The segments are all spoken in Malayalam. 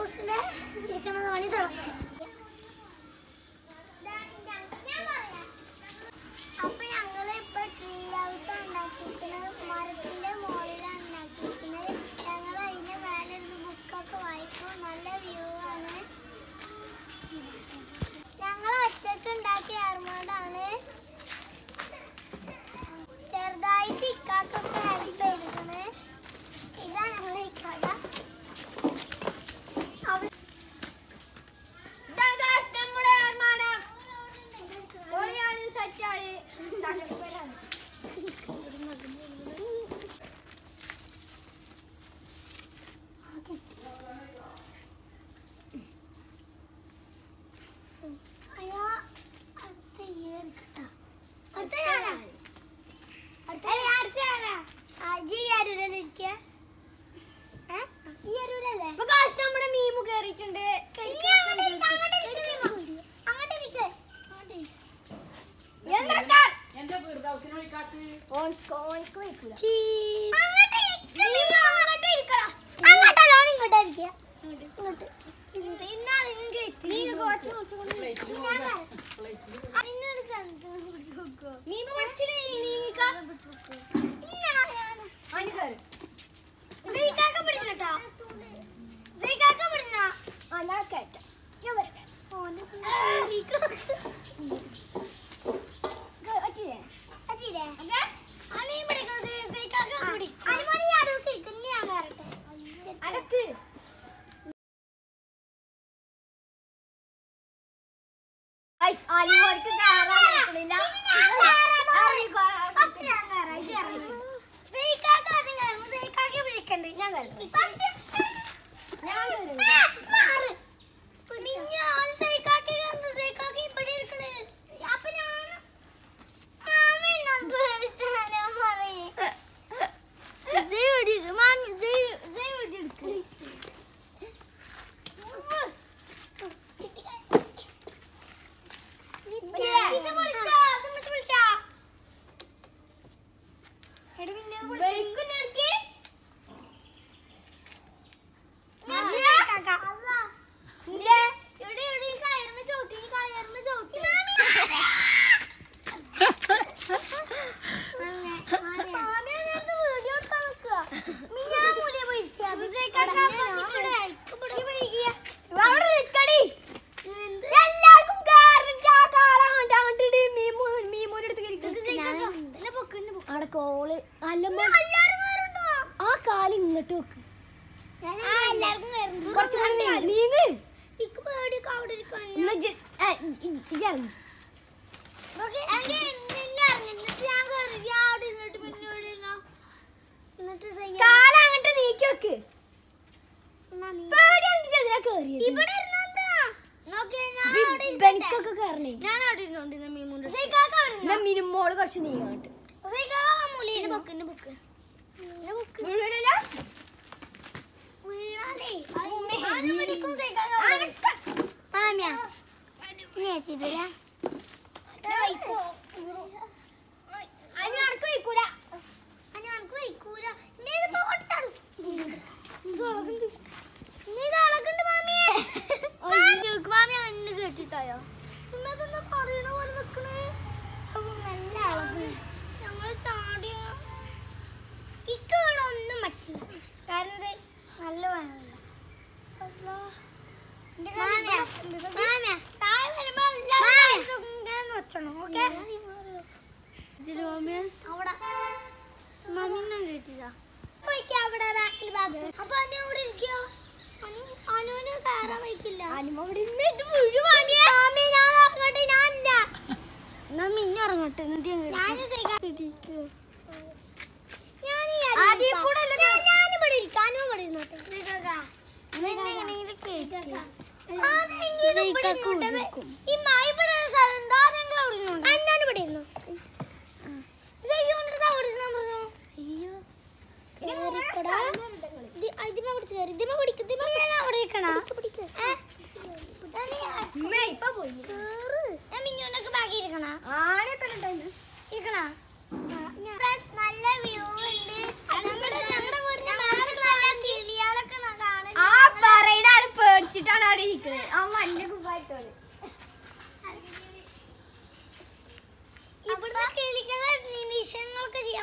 ഹൗസിന്റെ ഇരിക്കണത് പണി തുടങ്ങി അപ്പൊ ഞങ്ങള് ഇപ്പൊ ട്രീ ഹൗസ് ഉണ്ടാക്കിയിരിക്കുന്നത് മരത്തിന്റെ മുകളിലാണ് ഉണ്ടാക്കിയിരിക്കുന്നത് ഞങ്ങൾ അതിന്റെ മേലെ ഒരു ബുക്കൊക്കെ വായിക്കും നല്ല വ്യൂ ആണ് ഞങ്ങൾ ഒറ്റക്ക് ഉണ്ടാക്കിയ ആർമോണ്ടാണ് ചെറുതായിട്ട് ഇക്കാക്കൊക്കെ ഹെൽപ്പ് ചെയ്തിരിക്കണേ ഇതാ ഞങ്ങളെ ഇക്കാക്ക അവ- അയ്യോ, അടുത്ത year കിട്ടാ. അടുത്ത ഞാനാ. അടുത്ത ഞാനാ. ആ, ഇജ്ജ് ഈ അരൂലല്ലേ ഇരിക്ക? ഏ? ഈ അരൂലല്ലേ? നമ്മുടെ മീമു കേറിയിട്ടുണ്ട് ഇനി അങ്ങോട്ട് ഇരിക്ക്, അങ്ങോട്ട് ഇരിക്ക്. അങ്ങോട്ട് ഇരിക്ക്. അങ്ങോട്ട് ഇരിക്ക്. എന്റെ ഫിർദൗസിനെ വിളിക്കാട്ട് ഓൻക്ക് ഓൻക്ക് വയ്ക്കൂല Cheese. അങ്ങോട്ട് ഇരിക്ക് നീ. അങ്ങോട്ടല്ല, ഓൻ ഇങ്ങോട്ടാ ഇരിക്ക. ഇങ്ങോട്ട്. നീ കുറച്ച് കുറച്ചുകൊണ്ട് പ്ലേറ്റിൽ ഞാൻ നോക്കാം തരാം. പ്ലേറ്റിൽ അതിനൊരു സ്ഥലത്ത് പിടിച്ച് വെക്കുവോ? മീമു പഠിച്ചില്ലേ നീങ്ങിക്ക ഇല്ല, ഞാൻ- അതിന് കയറി സീക്കാക്ക പിടിക്കട്ടോ. സീക്കാക്ക പിടിക്കണോ? ആ ഞാൻ കയറ്റാം ഞാൻ വരട്ടെ ഓന്റെ പറ്റില്ലേ അതില്ലേ? ആ നീ പിടിക്കണോ? സീ- സീക്കാക്ക പിടി. അനുമോനെ ഈ അരുവക്ക് ഇരിക്ക്. ഇനി ഞാൻ കയറട്ടെ. അടക്ക് ഐസ് ആലിമോൾക്ക് കയറാൻ പറ്റണില്ല First ഞാൻ കയറാം. ഇജ്ജ് ഇറങ്ങ്. സീക്കാക്ക ആദ്യം കയറും. സീക്കാക്കയെ വിളിക്കണ്ട്. ഞാൻ കയറും First ഞാൻ കയറും ആ, മാറ്. മിന്നു, ഓൻ സൈക്കാക്കി കണ്ടു. സൈക്കാക്കി ഇവിടെ ഇരിക്കണ്. അപ്പൊ ഞാൻ- മാമ എന്നെ പേടിച്ചാലോ പറയ്. മാമി, സൈ- സൈ ഇവിടെ എടുക്ക്. ഇത് വിളിച്ചാ, ഇത് ഇമ്മച്ചി വിളിച്ചാ. എടി മിന്നു, ഇത് വിളിച്ചാ. ബൈക്കിനെടുക്ക് മാമി, സൈക്കാക്ക. ഇല്ലേ? ഇവിടെ ഇവിടെ ഈ കയറുമ്പോ ചവിട്ടി ഈ കയറുമ്പോ ചവിട്ടി എല്ലാവർക്കും കാരണം ചാകാലം അങ്ങോട്ട് അങ്ങോട്ട് ഇട്. മീമു മീമൂന്റെ അടുത്ത് ഇരിക്ക്. അവിടെ കോള് അല്ലമ്മ ആ കാല് ഇങ്ങോട്ട് വെക്ക് കുറച്ച് കൂടി നീങ്ങ് എന്നാ ഇജ്ജ്- ഏ, ഇജ്ജ് ഇജ്ജ് ഇറങ്ങ്. കാല് അങ്ങോട്ട് നീക്കി വെക്ക് പേടിയാണെങ്കിൽ ചെതിരാ കേറിയത് ഇവിടെ ഇരുന്നോണ്ടാ. നോക്കിയേ, ഞാൻ അവിടെ ഇരിക്കട്ടെ. ബെനിക്കൊക്കെ കേറണേ ഞാൻ അവിടെ ഇരുന്നോണ്ടിരുന്ന മീമുണ്ട് എന്നാ മിനിമോള് കുറച്ച് നീങ്ങാണ്ട് ബുക്ക് എന്റെ ബുക്ക് എന്റെ ബുക്ക് വീഴലില്ല? വീണാലേ ഉമ്മേ. ആരും വിളിക്കും സൈക്കാക്ക അനക്ക. മാമിയാ ഇനി വെച്ചിട്ടില്ല അനി അനക്ക് വയ്ക്കൂല. അനക്ക് വയ്ക്കൂല നീ ഇതിപ്പോ പൊടിച്ചാടും ഇത് ഇളകുണ്ട് നീ ഇത് ഇളകുണ്ട് മാമിയെ മാമി എന്നെ കേട്ടിട്ടായോ ഇമ്മതൊന്നും പറയണ പോലെ നിക്കണേ അപ്പൊ നല്ല ഇളകും ഞങ്ങള് ചാടിയ ഇക്ക് ഇവിടെ ഒന്നും പറ്റില്ല കാരണം ഇത് നല്ല വേണമല്ല താഴെ വരുമ്പോ എല്ലാവരും ഇങ്ങനെ വെച്ചോണം ഓക്കെ അവിടെ മമ്മിനെ കേട്ടില്ല അവിടെ ബാക്കിൽ ബാഗ് അപ്പൊ അനു അവിടെ ഇരിക്കോ അനു അനുവിന് കയറാൻ വയ്ക്കില്ല അനിമ ഇവിടെ ഇരുന്നിട്ട് മുഴുവൻ മാമി ഞാൻ ഇറങ്ങട്ടെ ഞാനില്ല എന്നാ മിന്നു ഇറങ്ങട്ടെ ആദ്യം കൂടെ അല്ലേ ഞാനിവിടെ ഇരിക്കാം അനു ഇവിടെ ഇരുന്നോട്ടെ ആരെങ്കിലും ഇവിടെ ഇരുന്നോട്ടെ. ഈ മായി ഇവിടെ ഒരു സ്ഥലം ഉണ്ടോ? ആരെങ്കിലും അവിടെ ഇരുന്നോട്ടെ. ആ, ഞാനിവിടെ ഇരുന്നു. സെയ്യോന്റെ അടുത്ത് അവിടെ ഇരുന്നാ പറഞ്ഞു. കേറിക്കോടാ. ദി- ആ, ഇതിമ്മ പിടിച്ച് കേറി. ഇതിമ്മ പിടിക്ക്, ഇതിമ്മ ഞാൻ അവിടെ ഇരിക്കണോ? ഏ? ഞാൻ ഈ- ഉമ്മ ഇപ്പൊ പോയി കേറ്. ഞാൻ മിന്നുവിനൊക്കെ ബാക്കി ഇരിക്കണോ? ആനൊക്കെ ഉണ്ടായിരുന്നു ഇരിക്കണോ? Friends, നല്ല വ്യൂ ഉണ്ട് ഞങ്ങളുടെ വീടിന്റെ മേലെ നല്ല കിളികളൊക്കെ കാണുന്നുണ്ട്. ആ പറയുടെ ആള് പേടിച്ചു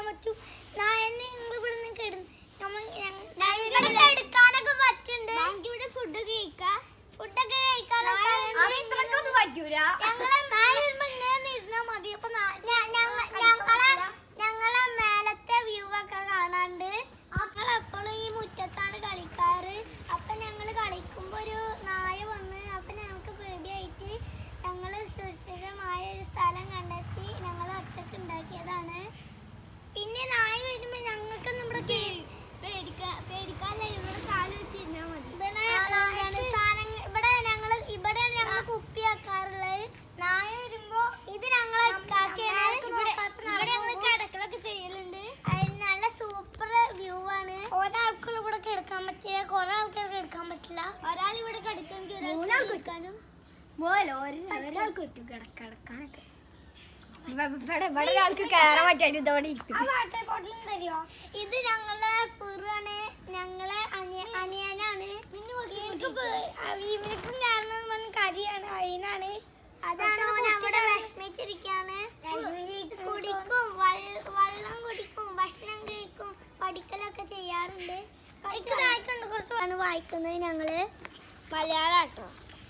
പറ്റും നായനെ നിങ്ങൾ ഇവിടെ നിന്ന് കിടന്ന് നമ്മൾ എടുക്കാനൊക്കെ പറ്റുന്നുണ്ട് ഇവിടെ ഫുഡ് കഴിക്കാം ഫുഡൊക്കെ കഴിക്കാനൊക്കെ പറ്റൂല ഞങ്ങളെ മേലെ വരുമ്പോ ഇങ്ങനെ ഇരുന്നാ മതി അപ്പൊ നാ- ഞ- ഞങ്ങ- ഞങ്ങളെ ഞങ്ങളെ മേലത്തെ വ്യൂ ഒക്കെ കാണാണ്ട് ഞങ്ങൾ എപ്പോഴും ഈ മുറ്റത്താണ് കളിക്കാറ് അപ്പൊ ഞങ്ങൾ കളിക്കുമ്പോ ഒരു നായ വന്ന് അപ്പൊ ഞങ്ങൾക്ക് പേടിയായിട്ട് ഞങ്ങൾ സുരക്ഷിതമായ ഒരു സ്ഥലം കണ്ടെത്തി ഞങ്ങൾ ഒറ്റക്ക് ഉണ്ടാക്കിയതാണ് പിന്നെ നായ വരുമ്പോ ഞങ്ങൾക്ക് നമ്മുടെ പേടിക്കാല്ല ഇവിടെ കാല് വെച്ചിരുന്നാ മതി സാധനങ്ങൾ ഇവിടെ ഞങ്ങള് ഇവിടെയാണ് ഞങ്ങൾ കുപ്പിയാക്കാറുള്ളത് നായ വരുമ്പോ ഇത് ഞങ്ങളെ കാക്കയാണ് ഇവിടെ ഇവിടെ ഞങ്ങൾ കിടക്കലൊക്കെ ചെയ്യലുണ്ട് അതിന് നല്ല സൂപ്പർ വ്യൂ ആണ് ഒരാൾക്കും ഇവിടെ കിടക്കാൻ പറ്റില്ല കുറെ ആൾക്കാർക്ക് കിടക്കാൻ പറ്റില്ല ഒരാൾ ഇവിടെ കിടക്കണമെങ്കിൽ മൂന്നാൾക്ക് കിടക്കാനും മോലോ ഒരാൾക്ക് പറ്റും കിടക്കാനൊക്കെ ഇവിടെ ഇവിടെ ഒരാൾക്ക് കയറാൻ പറ്റാൻ ഇതോടെ ഇരിക്കും വാട്ടർ ബോട്ടിലും തരുമോ ഇത് ഞങ്ങളെ ഫുറാണ് ഞങ്ങളെ അനിയ- അനിയനാണ് ഇവർക്കും കാരണം കരിയാണ് അതിനാണ് അതാണ് അവൻ അവിടെ വിഷമിച്ചിരിക്കാണ് കുടിക്കും വള്ള- വെള്ളം കുടിക്കും ഭക്ഷണം കഴിക്കും പഠിക്കലൊക്കെ ചെയ്യാറുണ്ട് വായിക്കുന്നുണ്ട് കുറച്ച് വായിക്കുന്നത് ഞങ്ങള് മലയാളം കേട്ടോ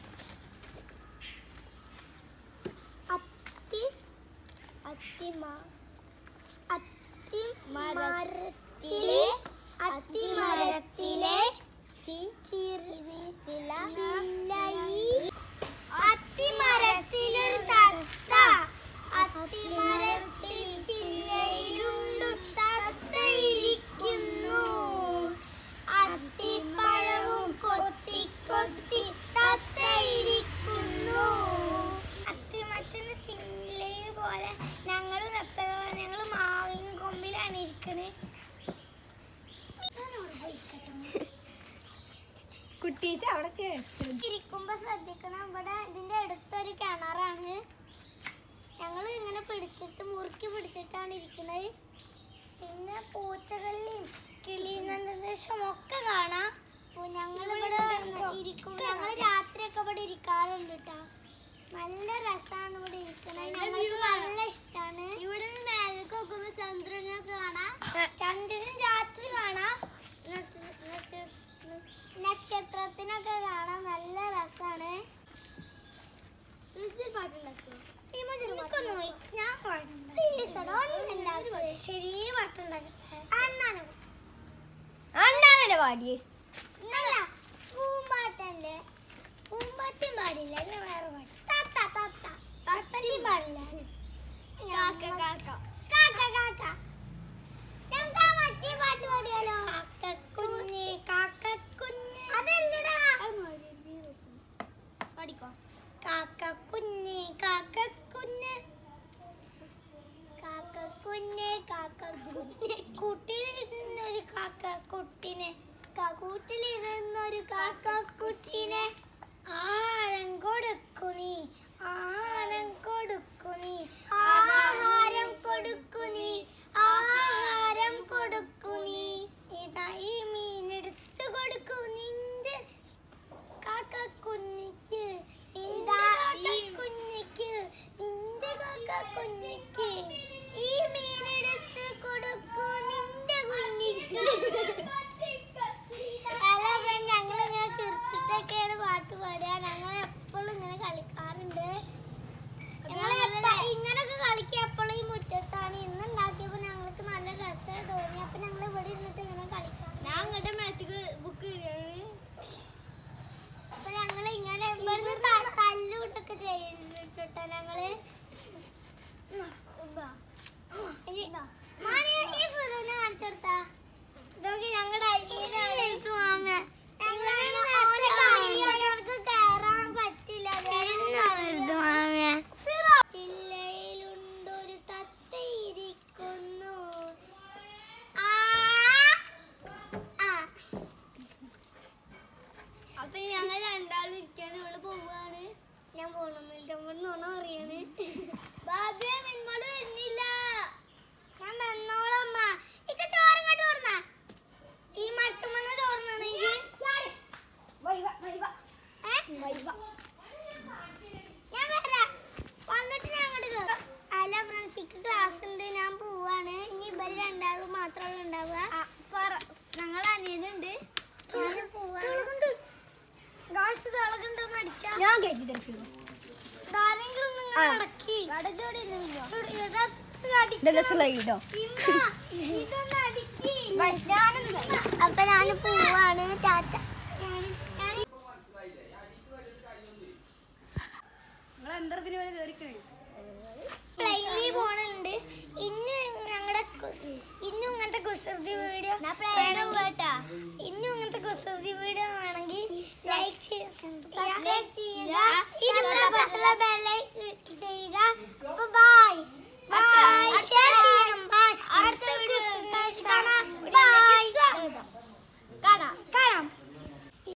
അത്തി അത്തിമ അത്തിമരത്തിലെ അത്തിമരത്തിലെ ചില്ലയി അത്തിമരത്തിലൊരു തത്ത അത്തിമരത്തിൽ ചില്ലയിലുണ്ടു തത്ത ഇരിക്കുന്നു അത്തിപ്പഴവും കൊത്തി കൊത്തി തത്ത ഇരിക്കുന്നു അത്തിമരത്തിന്റെ ചില്ലയിൽ പോലെ ഞങ്ങൾ ഞങ്ങൾ മാവിൻ കൊമ്പിലാണ് ഇരിക്കണേ കുട്ടീസ് അവിടെ ചേർത്ത് ഇരിക്കുമ്പോ ശ്രദ്ധിക്കണം ഇവിടെ ഇതിന്റെ അടുത്തൊരു കിണറാണ് ഞങ്ങൾ ഇങ്ങനെ പിടിച്ചിട്ട് മുറുക്കി പിടിച്ചിട്ടാണ് ഇരിക്കുന്നത് പിന്നെ പൂച്ചകളിലും കിളിയും ഒക്കെ കാണാം ഞങ്ങൾ ഇവിടെ ഇരിക്കും ഞങ്ങൾ രാത്രിയൊക്കെ ഇവിടെ ഇരിക്കാറുണ്ട് കേട്ടോ നല്ല രസമാണ് ഇവിടെ ഇരിക്കുന്നത് ഞങ്ങൾക്ക് നല്ല ഇഷ്ടമാണ് ഇവിടെ നിന്ന് മേലേക്ക് നോക്കുമ്പോ ചന്ദ്രനൊക്കെ കാണാം ചന്ദ്രൻ രാത്രി കാണാം നക്ഷത്രത്തിനൊക്കെ കാണാൻ നല്ല രസാണ് ശരി അണ്ണാങ്ങനെ പാടിയേ പൂമ്പാറ്റന്റെ പൂമ്പാറ്റയും പാടില്ല അല്ലേ വേറെ പാട്ട് താത്ത താത്ത താത്തന്റെയും പാടില്ല കാക്ക കാക്ക കാക്ക കാക്ക നമുക്ക് ആ മറ്റേ പാട്ട് പാടിയാലോ കാക്കക്കുഞ്ഞ് കാക്കക്കുഞ്ഞ് അതല്ലടാ പാടിക്കോ കാക്കക്കുഞ്ഞ് കാക്കക്കുഞ്ഞ് കാക്കക്കുഞ്ഞ് കാക്കക്കുഞ്ഞ് കൂട്ടിലിരുന്നൊരു കാക്കക്കുട്ടിനെ കൂട്ടിലിരുന്നൊരു കാക്കക്കുട്ടിനെ ആഹാരം കൊടുക്കു നീ ആഹാരം കൊടുക്കു നീ ആഹാരം കൊടുക്കു നീ ആഹാരം കൊടുക്കു നീ ഇതാ ഈ മീനെടുത്ത് കൊടുക്കൂ നിന്റെ കാക്കക്കുഞ്ഞിക്ക് ഇതാ ഈ കുഞ്ഞിക്ക് നിന്റെ കാക്കക്കുഞ്ഞിക്ക് ഈ മീനെടുത്ത് കൊടുക്കൂ നിന്റെ കുഞ്ഞിക്ക് അല്ല ഫ്രണ്ട് ഞങ്ങൾ ഇങ്ങനെ ചിരിച്ചിട്ടൊക്കെയാണ് പാട്ട് പാടുക ഞങ്ങൾ എപ്പോഴും ഇങ്ങനെ കളിക്കാറുണ്ട് ഞങ്ങൾ ഇങ്ങനൊക്കെ കളിക്കുക എപ്പോഴും ഈ മുറ്റത്താണ് ഇന്ന് ഉണ്ടാക്കിയപ്പോൾ ഞങ്ങൾക്ക് നല്ല രസം തോന്നി അപ്പൊ ഞങ്ങൾ ഇവിടെ ഇരുന്നിട്ട് ഇങ്ങനെ കളിക്കാം ഞാൻ അങ്ങോട്ട് മേത്തേക്ക് ബുക്ക് അപ്പൊ ഞങ്ങൾ ഇങ്ങനെ ഇവിടുന്ന് ത- തല്ലൂട്ടൊക്കെ ചെയ്തിട്ടോ ഞങ്ങള് ഇനി- മാമി, ഈ ഫിറൂനെ കാണിച്ചു കൊടുത്താ ഇതൊക്കെ ഞങ്ങളുടെ ഞങ്ങൾക്ക് കയറാൻ പറ്റില്ല ചില്ലയിലുണ്ടൊരു തത്ത ഇരിക്കുന്നു ആ ആ അപ്പൊ ഞങ്ങൾ രണ്ടാളും ഇരിക്കാൻ ഇവിടെ പോവാണ് ഞാൻ പോകണമെന്നില്ല നോണ അറിയാണ് ബാബിയെ മിന്മോള് വരുന്നില്ല ഞാൻ വന്നോളമ്മ ഇക്ക ചോറും കണ്ടു കൊടുന്ന ഈ മരത്തുമെന്ന് ചോറിനാണെങ്കിൽ ഞാൻ വരാം വന്നിട്ട് ഞാൻ അങ്ങോട്ട് കയറാം അല്ല ഫ്രണ്ട്സ് ഇക്ക് ക്ലാസ് ഉണ്ട് ഞാൻ പോവാണ് ഇനി ഇവര് ഞാൻ കയറ്റി തരത്തില്ല ആരെങ്കിലും നിങ്ങൾ ആ. അടക്കി ഇതെന്താ സ്ലൈഡോ ഇതൊന്ന് അടിക്കി ഞാനൊന്നും അപ്പൊ ഞാൻ പോവാണ് ടാറ്റ നിങ്ങൾ എന്തരത്തിന് വേണ്ടി കയറിക്കണേ പ്ലെയിനിൽ പോണുണ്ട് ഇന്ന് ഞങ്ങളുടെ ഇന്നും ഇങ്ങനത്തെ കുസൃതി വീഡിയോ ഇന്നും ഇങ്ങനത്തെ കുസൃതി വീഡിയോ വേണമെങ്കിൽ ലൈക്ക് സബ്സ്ക്രൈബ് ചെയ്യുക ചെയ്യുക ബൈ